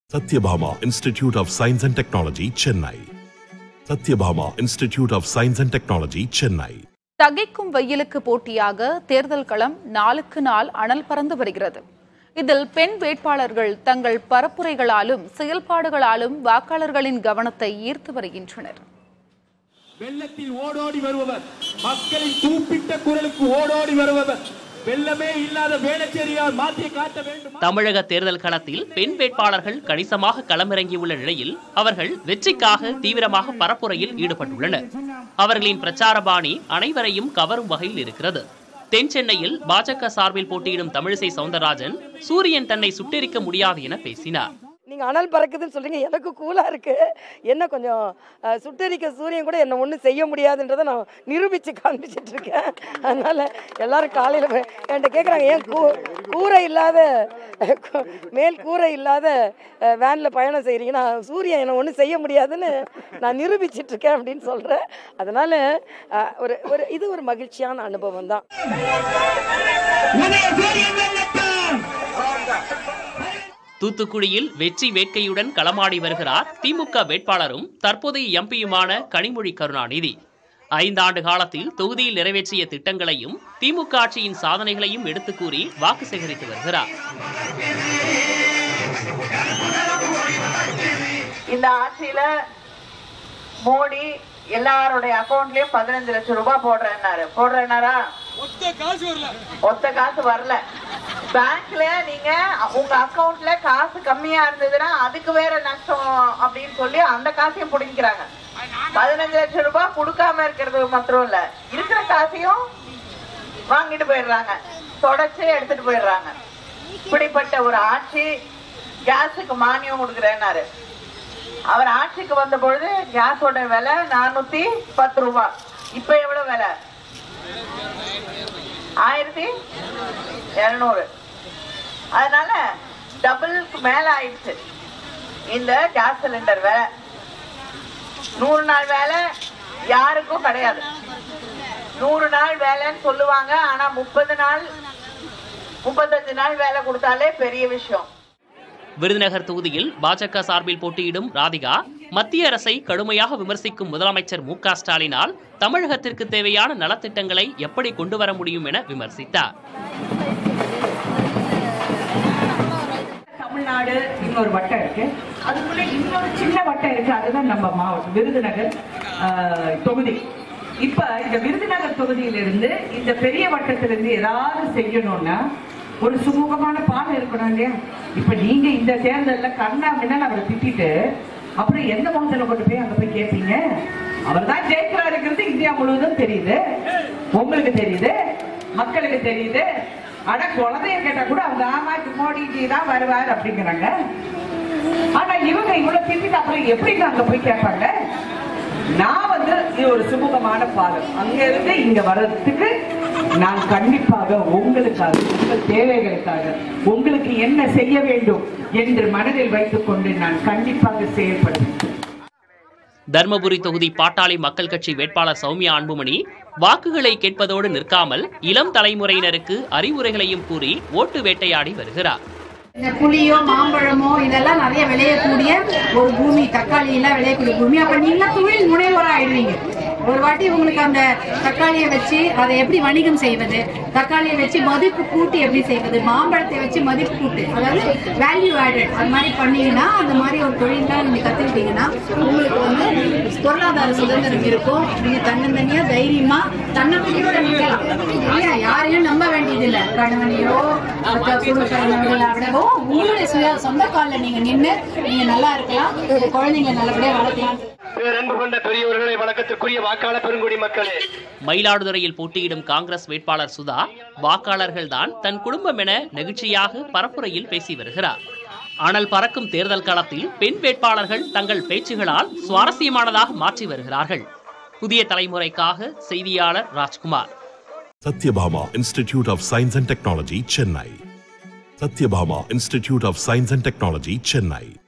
Satyabhama Institute of Science and Technology, Chennai. Satyabhama Institute of Science and Technology, Chennai. தகைக்கும் வெயிலுக்கு போட்டியாக தேர்தல் களம் நாளுக்கு நாள் அனல் பறந்து வருகிறது இதில் பெண் வேட்பாளர்கள் தங்கள் பரப்புரைகளாலும் செயல்பாடுகளாலும் வாக்காளர்களின் கவனத்தை ஈர்த்து வருகின்றனர் வெள்ளத்தில் ஓடோடி வருபவர் மக்களின் கூப்பிட்ட குரலுக்கு ஓடோடி வருபவர் வெள்ளமே இல்லாத வேளச்சேரியால் மாற்றி காட்ட வேண்டும் தமிழக தேர்தல் களத்தில் பெண் வேட்பாளர்கள் கணிசமாக களமிறங்கியுள்ள நிலையில் அவர்கள் வெற்றிக்காக தீவிரமாக பரப்புரையில் ஈடுபட்டுள்ளனர் அவர்களின் பிரச்சார பாணி அனைவரையும் கவரும் வகையில் இருக்கிறது தென் சென்னையில் பாஜக சார்பில் போட்டியிடும் தமிழிசை சவுந்தரராஜன் சூரியன் தன்னை சுட்டெரிக்க முடியாது என பேசினார் நீங்க அனல் பறக்குதுன்னு சொல்றீங்க எனக்கு கூலா இருக்கு என்ன கொஞ்சம் அஹ், சுட்டெரிக்க சூரியன் கூட என்ன ஒன்றும் செய்ய முடியாதுன்றதை நான் நிரூபிச்சு காண்பிச்சிட்டு இருக்கேன் அதனால எல்லாரும் காலையில் என்கிட்ட கேட்குறாங்க ஏன் கூ கூரை இல்லாத கூ- மேல் கூரை இல்லாத வேனில் பயணம் செய்கிறீங்கன்னா சூரியன் என்னை ஒன்றும் செய்ய முடியாதுன்னு நான் நிரூபிச்சிட்டு இருக்கேன் அப்படின்னு சொல்கிறேன் அதனால அஹ், ஒரு ஒரு இது ஒரு மகிழ்ச்சியான அனுபவம் தான் தூத்துக்குடியில் வெற்றி வேட்கையுடன் களமாடி வருகிறார் திமுக வேட்பாளரும் தற்போதைய எம்பியுமான கனிமொழி கருணாநிதி ஐந்தாண்டு காலத்தில் தொகுதியில் நிறைவேற்றிய திட்டங்களையும் திமுக ஆட்சியின் சாதனைகளையும் எடுத்துக் கூறி வாக்கு சேகரித்து வருகிறார் இந்த ஆட்சியில மோடி எல்லாருடைய அக்கவுண்ட்லயும் பதினஞ்சு லட்சம் ரூபாய் போடுறேன்னாரு போடுறேன்னாரா ஒத்த காசு வரல பேங்க்ல நீங்க உங்க அக்கவுண்ட்ல காசு கம்மியா இருந்ததுன்னா அதுக்கு வேற நஷ்டம் அப்படின்னு சொல்லி அந்த காசையும் புடிங்கிறாங்க பதினஞ்சு லட்சம் ரூபாய் கொடுக்காம இருக்கிறது மாத்திரம் இல்ல இருக்கிற காசையும் வாங்கிட்டு போயிடுறாங்க தொடச்சு எடுத்துட்டு போயிடுறாங்க இப்படிப்பட்ட ஒரு ஆட்சி கேஸுக்கு மானியம் கொடுக்குறேன்னாரு அவர் ஆட்சிக்கு வந்த பொழுது கேஸோட விலை நானூத்தி பத்து ரூபாய் இப்ப எவ்வளவு விலை ஆயிரத்தி இருநூறு அதனால டபுளுக்கு மேல ஆயிடுச்சு இந்த கேஸ் சிலிண்டர் விலை நூறு நாள் வேலை யாருக்கும் கிடையாது நூறு நாள் வேலைன்னு சொல்லுவாங்க ஆனா முப்பது நாள் முப்பத்தஞ்சு நாள் வேலை கொடுத்தாலே பெரிய விஷயம் விருதுநகர் தொகுதியில் பாஜக சார்பில் போட்டியிடும் ராதிகா மத்திய அரசை கடுமையாக விமர்சிக்கும் முதலமைச்சர் மு க ஸ்டாலினால் தமிழகத்திற்கு தேவையான நலத்திட்டங்களை எப்படி கொண்டு வர முடியும் என விமர்சித்தார் தமிழ்நாடு இன்னொரு வட்டம் இருக்கு அதுக்குள்ள இன்னொரு சின்ன வட்டம் இருக்கு அதுதான் நம்ம மாவட்டம் விருதுநகர் ஆஹ், தொகுதி இப்ப இந்த விருதுநகர் தொகுதியிலிருந்து இந்த பெரிய வட்டத்திலிருந்து ஏதாவது செய்யணும்னா ஒரு சுமூகமான பாலம் இருக்கணும் இல்லையா இப்ப நீங்க இந்த தேர்தல்ல கண்ணா முன்னாடி அவரை திட்டிட்டு அப்புறம் எந்த முகத்துல கொண்டு போய் அங்க போய் கேட்பீங்க அவர் தான் ஜெயிக்கிறா இருக்கிறது இந்தியா முழுவதும் தெரியுது உங்களுக்கு தெரியுது மக்களுக்கு தெரியுது ஆனா குழந்தைய கேட்டா கூட அவங்க ஆமா மோடிஜி தான் வருவார் அப்படிங்கிறாங்க ஆனா இவங்க இவ்வளவு திட்டிட்டு அப்புறம் எப்படி அங்க போய் கேட்பாங்க நான் வந்து இது ஒரு சுமூகமான பாலம் அங்க இருந்து இங்க வர்றதுக்கு நான் கண்டிப்பாக உங்களுக்காக உங்கள் தேவைகளுக்காக உங்களுக்கு என்ன செய்ய வேண்டும் என்று மனதில் வைத்துக் கொண்டு நான் கண்டிப்பாக செயல்படுவேன் தர்மபுரி தொகுதி பாட்டாளி மக்கள் கட்சி வேட்பாளர் சௌமியா அன்புமணி வாக்குகளை கேட்பதோடு நிற்காமல் இளம் தலைமுறையினருக்கு அறிவுரைகளையும் கூறி ஓட்டு வேட்டையாடி வருகிறார் இந்த புளியோ மாம்பழமோ இதெல்லாம் நிறைய விளையக்கூடிய ஒரு பூமி தக்காளி எல்லாம் விளையக்கூடிய பூமி அப்ப நீங்களா தொழில் முனைவோரா ஆயிடுவீங்க ஒரு வாட்டி உங்களுக்கு அந்த தக்காளியை வச்சு அதை எப்படி வணிகம் செய்வது தக்காளியை வச்சு மதிப்பு கூட்டி எப்படி செய்வது மாம்பழத்தை வச்சு மதிப்பு கூட்டு அதாவது வேல்யூ ஆடட் அது மாதிரி பண்ணீங்கன்னா அந்த மாதிரி ஒரு தொழிலாம் நீங்க கத்துக்கிட்டீங்கன்னா உங்களுக்கு வந்து பொருளாதார சுதந்திரம் இருக்கும் நீங்க தன்னந்தனியா தைரியமா தன்னம்பிக்கையோட நிற்கலாம் இல்லையா யாரையும் நம்ப வேண்டியதில்லை கணவனையோ மற்ற குடும்பத்தினர்களை விடவோ உங்களுடைய சுய சொந்த காலில் நீங்க நின்று நீங்க நல்லா இருக்கலாம் உங்க குழந்தைங்களை நல்லபடியா வளர்க்கலாம் பேரன்பு கொண்ட பெரியவர்களை வணக்கத்திற்குரிய வாக்காளர் பெருங்குடி மக்களே மயிலாடுதுறையில் போட்டியிடும் காங்கிரஸ் வேட்பாளர் சுதா வாக்காளர்கள்தான் தன் குடும்பம் என நெகிழ்ச்சியாக பரப்புரையில் பேசி வருகிறார் அனல் பறக்கும் தேர்தல் களத்தில் பெண் வேட்பாளர்கள் தங்கள் பேச்சுகளால் சுவாரஸ்யமானதாக மாற்றி வருகிறார்கள் புதிய தலைமுறைக்காக செய்தியாளர் Rajkumar Satyabhama Institute of Science and Technology, Chennai. Satyabhama Institute of Science and Technology, Chennai.